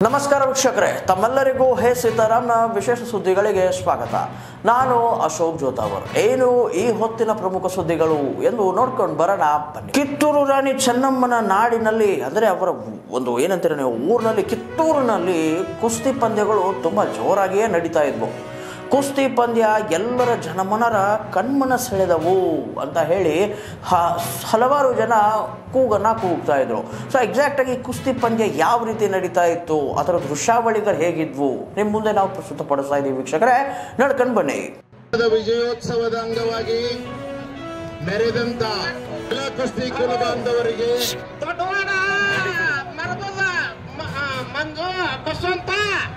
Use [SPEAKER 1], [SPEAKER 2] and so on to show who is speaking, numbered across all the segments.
[SPEAKER 1] ನಮಸ್ಕಾರ ವೀಕ್ಷಕರೇ ತಮ್ಮೆಲ್ಲರಿಗೂ ಹೇ ಸೀತಾರಾಮ್ನ ವಿಶೇಷ ಸುದ್ದಿಗಳಿಗೆ ಸ್ವಾಗತ ನಾನು ಅಶೋಕ್ ಜೋತಾವರ್ ಏನು ಈ ಹೊತ್ತಿನ ಪ್ರಮುಖ ಸುದ್ದಿಗಳು ಎಂದು ನೋಡ್ಕೊಂಡು ಬರೋಣ ಬನ್ನಿ ಕಿತ್ತೂರು ರಾಣಿ ಚೆನ್ನಮ್ಮನ ನಾಡಿನಲ್ಲಿ ಅಂದರೆ ಅವರ ಒಂದು ಏನಂತೀರ ನೀವು ಊರಿನಲ್ಲಿ ಕಿತ್ತೂರಿನಲ್ಲಿ ಕುಸ್ತಿ ಪಂದ್ಯಗಳು ತುಂಬ ಜೋರಾಗಿಯೇ ನಡೀತಾ ಇದ್ವು ಕುಸ್ತಿ ಪಂದ್ಯ ಎಲ್ಲರ ಜನಮನರ ಕಣ್ಮನ ಸೆಳೆದವು ಅಂತ ಹೇಳಿ ಹ- ಹಲವಾರು ಜನ ಕೂಗನ್ನ ಕೂಗ್ತಾ ಇದ್ರು ಸೊ ಎಕ್ಸಾಕ್ಟಾಗಿ ಕುಸ್ತಿ ಪಂದ್ಯ ಯಾವ ರೀತಿ ನಡೀತಾ ಇತ್ತು ಅದರ ದೃಶ್ಯಾವಳಿಗಳು ಹೇಗಿದ್ವು ನಿಮ್ಮ ಮುಂದೆ ನಾವು ಪ್ರಸ್ತುತಪಡಿಸ್ತಾ ಇದ್ದೀವಿ ವೀಕ್ಷಕರೇ ನಡ್ಕೊಂಡು ಬನ್ನಿ
[SPEAKER 2] ದ ವಿಜಯೋತ್ಸವದ ಅಂಗವಾಗಿ ಮೆರೆದಂತ ಎಲ್ಲ ಕುಸ್ತಿ ಕುಲ ಬಾಂಧವರಿಗೆ
[SPEAKER 3] ದೊಡ್ಡವಾಡ ಮರಬದ ಮಂಜು ಬಸವಂತ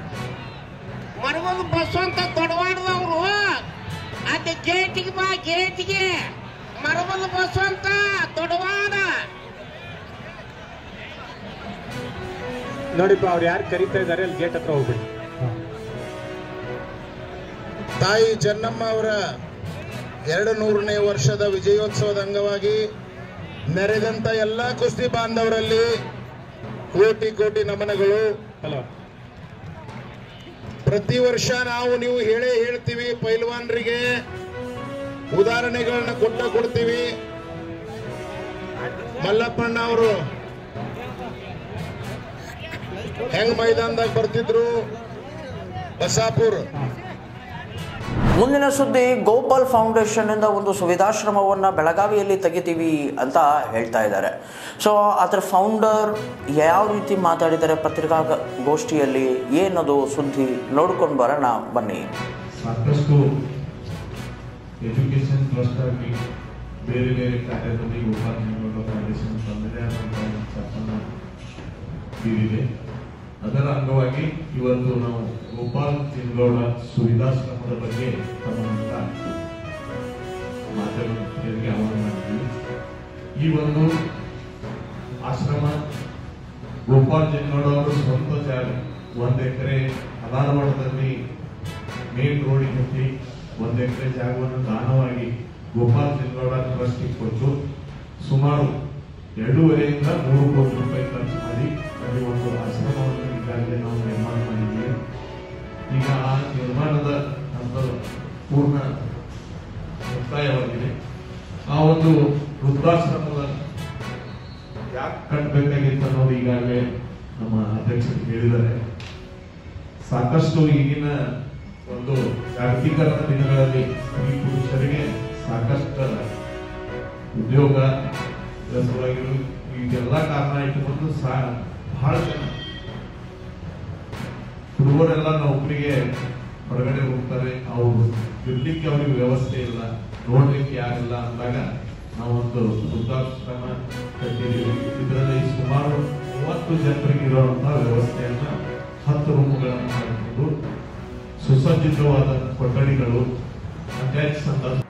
[SPEAKER 3] ಮರಬದ ಬಸವಂತ ದೊಡ್ಡವಾಡದವ್ರು ಅಲ್ಲಿ ಗೇಟಿಗೆ ಬಾ ಗೇಟಿಗೆ ಮರಬದ ಬಸವಂತ ದೊಡ್ಡವಾಡ
[SPEAKER 4] ನೋಡಿಪ್ಪ ಅವ್ರು ಯಾರು ಕರೀತಾ ಇದಾರೆ ಅಲ್ಲಿ ಗೇಟ್ ಹತ್ರ ಹೋಗ್ಬಿಡಿ
[SPEAKER 2] ತಾಯಿ ಚೆನ್ನಮ್ಮ ಅವರ ಎರಡು ನೂರನೇ ವರ್ಷದ ವಿಜಯೋತ್ಸವದ ಅಂಗವಾಗಿ ಮೆರೆದಂತ ಎಲ್ಲ ಕುಸ್ತಿ ಬಾಂಧವರಲ್ಲಿ ಕೋಟಿ ಕೋಟಿ ನಮನಗಳು
[SPEAKER 4] ಹಲೋ
[SPEAKER 2] ಪ್ರತಿ ವರ್ಷ ನಾವು ನೀವು ಹೇಳೇ ಹೇಳ್ತೀವಿ ಪೈಲ್ವಾನ್ರಿಗೆ ಉದಾಹರಣೆಗಳನ್ನ ಕೊಟ್ಟ ಕೊಡ್ತೀವಿ ಮಲ್ಲಪ್ಪಣ್ಣ ಅವರು ಹೆಂಗ್ ಮೈದಾನದಾಗ ಬರ್ತಿದ್ರು ಬಸಾಪುರ್
[SPEAKER 1] ಮುಂದಿನ ಸುದ್ದಿ ಗೋಪಾಲ್ ಫೌಂಡೇಶನ್ ಇಂದ ಒಂದು ಸುವಿಧಾಶ್ರಮವನ್ನ ಬೆಳಗಾವಿಯಲ್ಲಿ ತೆಗಿತೀವಿ ಅಂತ ಹೇಳ್ತಾ ಇದ್ದಾರೆ ಸೊ ಅದರ ಫೌಂಡರ್ ಯಾವ ರೀತಿ ಮಾತಾಡಿದ್ದಾರೆ ಪತ್ರಿಕಾಗೋಷ್ಠಿಯಲ್ಲಿ ಏನದು ಸುದ್ದಿ ನೋಡ್ಕೊಂಡು ಬರೋಣ ಬನ್ನಿ
[SPEAKER 5] ಸಾಕಷ್ಟು ಎಜುಕೇಶನ್ ಟ್ರಸ್ಟ್ ಆಗಿ ಬೇರೆ ಬೇರೆ ಕಾರ್ಯದಲ್ಲಿ ಉಪಾಧ್ಯಾಯಗಳ ಫೌಂಡೇಶನ್ ತನ್ನದೇ ಆದಂತಹ ಒಂದು ಛಾಪನ್ನ ಬೀರಿದೆ ಅದರ ಅಂಗವಾಗಿ ಇವತ್ತು ನಾವು ಗೋಪಾಲ್ ಚಿನ್ಗೌಡ ಸುವಿಧಾಶ್ರಮದ ಬಗ್ಗೆ ತಮ್ಮನ್ನ ಮಾಧ್ಯಮರಿಗೆ ಆಹ್ವಾನ ಮಾಡಿದ್ವಿ ಈ ಒಂದು ಆಶ್ರಮ ಗೋಪಾಲ್ ಜಿನ್ನೋಡ್ ಅವರು ಸ್ವಂತ ಜಾಗ ಒಂದ್ ಎಕರೆ ಧಾರವಾಡದಲ್ಲಿ ಮೇನ್ ರೋಡಿಗೆ ಹತ್ತಿ ಒಂದ್ ಎಕರೆ ಜಾಗವನ್ನು ದಾನವಾಗಿ ಗೋಪಾಲ್ ಜಿನ್ನೋಡ ಟ್ರಸ್ಟಿಗೆ ಕೊಟ್ಟು ಸುಮಾರು ಎರಡೂವರೆಯಿಂದ ಮೂರು ಕೋಟಿ ರೂಪಾಯಿ ಖರ್ಚು ಮಾಡಿ ಅಲ್ಲಿ ಒಂದು ಆಶ್ರಮವನ್ನು ಈಗಾಗಲೇ ನಾವು ನಿರ್ಮಾಣ ಮಾಡಿದ್ದೀವಿ ಈಗ ಆ ನಿರ್ಮಾಣದ ಹಂತದ ಪೂರ್ಣ ಮುಕ್ತಾಯವಾಗಿದೆ ಆ ಒಂದು ವೃದ್ಧಾಶ್ರಮದ ಯಾಕೆ ಕಟ್ಟಬೇಕಾಗಿತ್ತು ಅನ್ನೋದು ಈಗಾಗಲೇ ನಮ್ಮ ಅಧ್ಯಕ್ಷರು ಹೇಳಿದ್ದಾರೆ ಸಾಕಷ್ಟು ಈಗಿನ ಒಂದು ಜಾಗತೀಕರಣ ದಿನಗಳಲ್ಲಿ ಸ್ತ್ರೀ ಪುರುಷರಿಗೆ ಸಾಕಷ್ಟು ಉದ್ಯೋಗ ಇದರ ಸಲುವಾಗಿ ಇದೆಲ್ಲ ಕಾರಣ ಇಟ್ಟುಕೊಂಡು ಸಾ ಬಹಳ ಜನ ಹುಡುಗರೆಲ್ಲ ನೌಕರಿಗೆ ಹೊರಗಡೆ ಹೋಗ್ತಾರೆ ಅವರು ಇರ್ಲಿಕ್ಕೆ ಅವ್ರಿಗೆ ವ್ಯವಸ್ಥೆ ಇಲ್ಲ ನೋಡ್ಲಿಕ್ಕೆ ಯಾರಿಲ್ಲ ಅಂದಾಗ ನಾವೊಂದು ವೃದ್ಧಾಶ್ರಮ ಕಟ್ಟಿದ್ದೀವಿ ಇದರಲ್ಲಿ ಸುಮಾರು ಮೂವತ್ತು ಜನರಿಗೆ ಇರುವಂತಹ ವ್ಯವಸ್ಥೆಯನ್ನ ಹತ್ತು ರೂಮುಗಳನ್ನು ಮಾಡಿಕೊಂಡು ಸುಸಜ್ಜಿತವಾದ ಕೊಠಡಿಗಳು ಅಟ್ಯಾಚ್ ಸಂದರ್ಭ